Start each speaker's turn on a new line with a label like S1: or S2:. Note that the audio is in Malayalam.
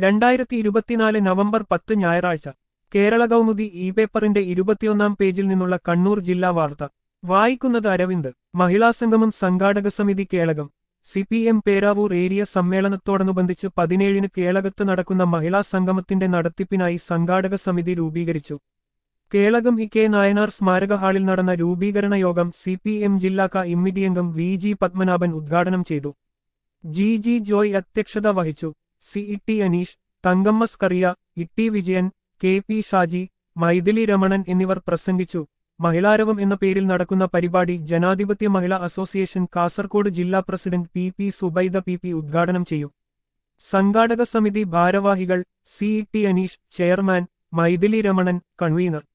S1: രണ്ടായിരത്തി ഇരുപത്തിനാല് നവംബർ പത്ത് ഞായറാഴ്ച കേരള കൗമുദി ഇ പേപ്പറിന്റെ ഇരുപത്തിയൊന്നാം പേജിൽ നിന്നുള്ള കണ്ണൂർ ജില്ലാ വാർത്ത വായിക്കുന്നത് അരവിന്ദ് മഹിളാ സംഗമം സംഘാടക സമിതി Kelakam C P M Peravoor area സമ്മേളനത്തോടനുബന്ധിച്ച് പതിനേഴിന് കേളകത്ത് നടക്കുന്ന മഹിളാ സംഗമത്തിന്റെ നടത്തിപ്പിനായി സംഘാടക സമിതി രൂപീകരിച്ചു കേളകം ഇ കെ നായനാർ സ്മാരക ഹാളിൽ നടന്ന രൂപീകരണ യോഗം സി പി എം ജില്ലാ കമ്മിറ്റി അംഗം വി ജി പത്മനാഭൻ ഉദ്ഘാടനം ചെയ്തു ജി ജി ജോയ് അധ്യക്ഷത വഹിച്ചു C E T Aneesh Thankamma Scaria Itty Vijayan K P Shaji Mythili Ramanan എന്നിവർ പ്രസംഗിച്ചു മഹിളാരവം എന്ന പേരിൽ നടക്കുന്ന പരിപാടി ജനാധിപത്യ മഹിളാ അസോസിയേഷൻ കാസർകോട് ജില്ലാ president P P Subaida P P ഉദ്ഘാടനം ചെയ്യും സംഘാടക സമിതി ഭാരവാഹികൾ C E T Aneesh chairman Mythili Ramanan convener